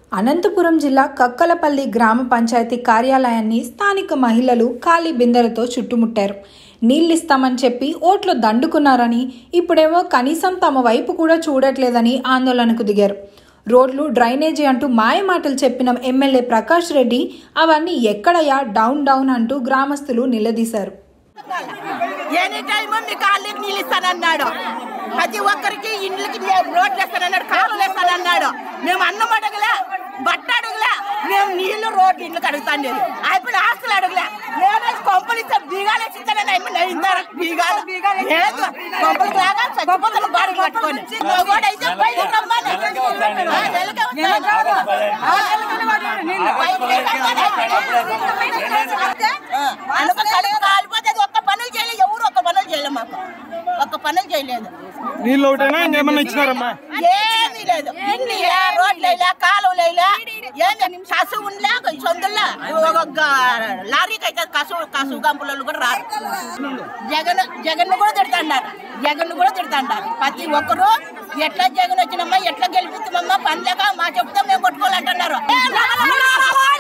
అనంతపురం జిల్లా కక్కలపల్లి గ్రామ పంచాయతీ కార్యాలయాన్ని స్థానిక మహిళలు ఖాళీ బిందెలతో చుట్టుముట్టారు నీళ్ళిస్తామని చెప్పి ఓట్లు దండుకున్నారని ఇప్పుడేమో కనీసం తమ వైపు కూడా చూడట్లేదని ఆందోళనకు దిగారు రోడ్లు డ్రైనేజీ అంటూ మాయమాటలు చెప్పిన ఎమ్మెల్యే ప్రకాష్ రెడ్డి అవన్నీ ఎక్కడయ్యా డౌన్ డౌన్ అంటూ గ్రామస్తులు నిలదీశారు ఎనీ టైమ్ మీ కాళ్ళకి నీళ్ళు ఇస్తానన్నాడు ప్రతి ఒక్కరికి ఇండ్లకి నీ- రోడ్లు వేస్తానన్నాడు కాలువలు వేస్తానన్నాడు మేము అన్నం అడగలే బట్ట అడగలే మేము నీళ్లు రోడ్లు ఇండ్లకు అడుగుతాను నేను అయిపోయిన ఆస్తులు అడగలే నేను కొంపలు ఇస్తే బీగాలు ఇస్తానని అయిపోయి నేను ఇందారు బీగాలు లేదు కొంపలు లాగా చచ్చిపోతాను బాడీ పట్టుకొని మగోడు అయితే బయటకు రమ్మని. ఆ, నెలకే వస్తాను. ఆ, బయటకే రమ్మని. ఆ, అనుకో కడుపు కాలిపోతుంది ఒక్క పనులు చేయలేదు ఎవరు ఒక్క పనులు చేయలేదు మాకు ఒక్క పనులు చేయలేదు నీళ్ళు ఒకటేనా ఇంకేమన్నా ఇచ్చినారమ్మా ఏమీ లేదు ఇండియా రోడ్లేలా కాలువలేలా ఏంది కసు ఉండలే సొందుల్లా ఒక గ- లారీకి అయితే కసు కసు గంపులలో కూడా రారు జగన్ జగన్ కూడా తిడతాండారు జగన్ కూడా తిడతాండారు ప్రతి ఒక్కరు ఎట్లా జగన్ వచ్చినమ్మా ఎట్లా గెలిపిస్తామమ్మా పనిలేక మా చెప్తే మేము కొట్టుకోవాలంటున్నారు